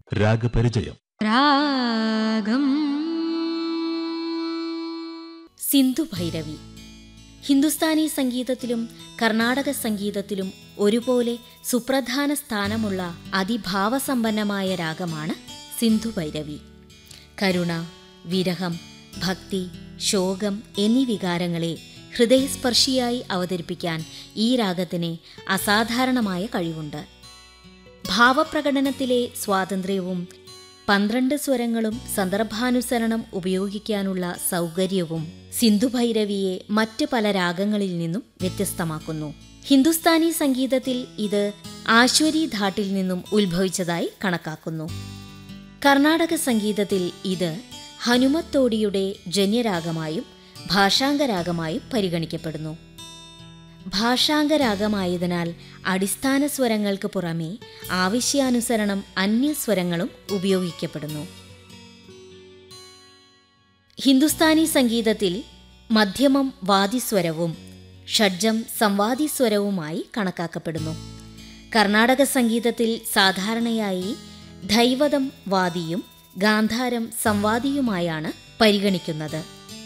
രാഗപരിചയം രാഗം സിന്ധു ഭൈരവി ഹിന്ദുസ്ഥാനി സംഗീതത്തിലും കർണാടക സംഗീതത്തിലും ഒരുപോലെ സുപ്രധാന സ്ഥാനമുള്ള അതിഭാവസമ്പന്നമായ രാഗമാണ് സിന്ധു ഭൈരവി കരുണ വിരഹം ഭക്തി ശോകം എന്നീ വികാരങ്ങളെ ഹൃദയസ്പർശിയായി അവതരിപ്പിക്കാൻ ഈ രാഗത്തിന് അസാധാരണമായ കഴിവുണ്ട് ഭാവപ്രകടനത്തിലെ സ്വാതന്ത്ര്യവും പന്ത്രണ്ട് സ്വരങ്ങളും സന്ദർഭാനുസരണം ഉപയോഗിക്കാനുള്ള സൗകര്യവും സിന്ധുഭൈരവിയെ മറ്റ് പല രാഗങ്ങളിൽ നിന്നും വ്യത്യസ്തമാക്കുന്നു ഹിന്ദുസ്ഥാനി സംഗീതത്തിൽ ഇത് ആശ്വരി ധാട്ടിൽ നിന്നും ഉത്ഭവിച്ചതായി കണക്കാക്കുന്നു കർണാടക സംഗീതത്തിൽ ഇത് ഹനുമത്തോടിയുടെ ജന്യരാഗമായും ഭാഷാംഗരാഗമായും പരിഗണിക്കപ്പെടുന്നു ഭാഷാംഗരാഗമായതിനാൽ അടിസ്ഥാന സ്വരങ്ങൾക്ക് പുറമെ ആവശ്യാനുസരണം അന്യസ്വരങ്ങളും ഉപയോഗിക്കപ്പെടുന്നു ഹിന്ദുസ്ഥാനി സംഗീതത്തിൽ മധ്യമം വാദിസ്വരവും ഷഡ്ജം സംവാദിസ്വരവുമായി കണക്കാക്കപ്പെടുന്നു കർണാടക സംഗീതത്തിൽ സാധാരണയായി ധൈവതം വാദിയും ഗാന്ധാരം സംവാദിയുമായാണ് പരിഗണിക്കുന്നത്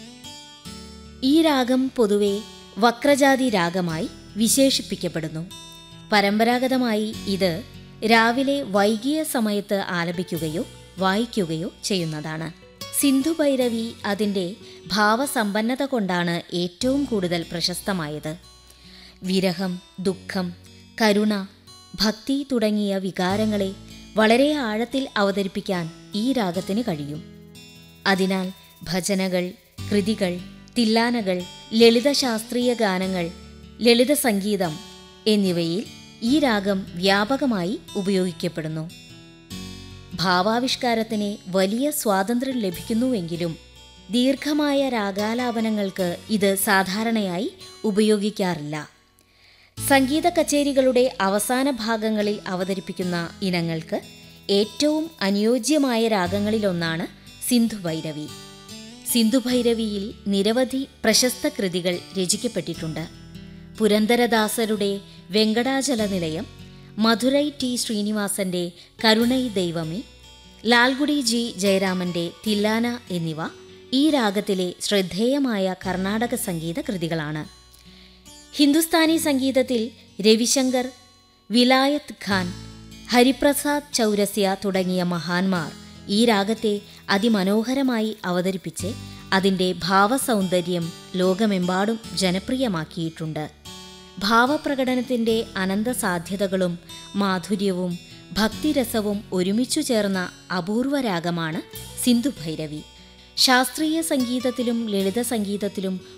ഈ രാഗം പൊതുവെ വക്രജാതി രാഗമായി വിശേഷിപ്പിക്കപ്പെടുന്നു പരമ്പരാഗതമായി ഇത് രാവിലെ വൈകിയ സമയത്ത് ആലപിക്കുകയോ വായിക്കുകയോ ചെയ്യുന്നതാണ് സിന്ധു ഭൈരവി അതിൻ്റെ ഭാവസമ്പന്നത കൊണ്ടാണ് ഏറ്റവും കൂടുതൽ പ്രശസ്തമായത് വിരഹം ദുഃഖം കരുണ ഭക്തി തുടങ്ങിയ വികാരങ്ങളെ വളരെ ആഴത്തിൽ അവതരിപ്പിക്കാൻ ഈ രാഗത്തിന് കഴിയും അതിനാൽ ഭജനകൾ കൃതികൾ തില്ലാനകൾ ലളിതശാസ്ത്രീയ ഗാനങ്ങൾ ലളിത സംഗീതം എന്നിവയിൽ ഈ രാഗം വ്യാപകമായി ഉപയോഗിക്കപ്പെടുന്നു ഭാവാവിഷ്കാരത്തിന് വലിയ സ്വാതന്ത്ര്യം ലഭിക്കുന്നുവെങ്കിലും ദീർഘമായ രാഗാലാപനങ്ങൾക്ക് ഇത് സാധാരണയായി ഉപയോഗിക്കാറില്ല സംഗീത കച്ചേരികളുടെ അവസാന ഭാഗങ്ങളിൽ അവതരിപ്പിക്കുന്ന ഇനങ്ങൾക്ക് ഏറ്റവും അനുയോജ്യമായ രാഗങ്ങളിലൊന്നാണ് സിന്ധുഭൈരവി സിന്ധുഭൈരവിയിൽ നിരവധി പ്രശസ്ത കൃതികൾ രചിക്കപ്പെട്ടിട്ടുണ്ട് പുരന്ദരദാസരുടെ വെങ്കടാചല നിലയം മധുരൈ ടി ശ്രീനിവാസന്റെ കരുണൈ ദൈവമേ ലാൽഗുഡി ജി ജയരാമന്റെ തില്ലാന എന്നിവ ഈ രാഗത്തിലെ ശ്രദ്ധേയമായ കർണാടക സംഗീത കൃതികളാണ് ഹിന്ദുസ്ഥാനി സംഗീതത്തിൽ രവിശങ്കർ വിലായത് ഖാൻ ഹരിപ്രസാദ് ചൗരസ്യ തുടങ്ങിയ മഹാന്മാർ ഈ രാഗത്തെ അതിമനോഹരമായി അവതരിപ്പിച്ച് അതിൻ്റെ ഭാവസൗന്ദര്യം ലോകമെമ്പാടും ജനപ്രിയമാക്കിയിട്ടുണ്ട് ഭാവപ്രകടനത്തിൻ്റെ അനന്ത സാധ്യതകളും മാധുര്യവും ഭക്തിരസവും ഒരുമിച്ചു ചേർന്ന അപൂർവ രാഗമാണ് സിന്ധുഭൈരവി ശാസ്ത്രീയ സംഗീതത്തിലും ലളിത സംഗീതത്തിലും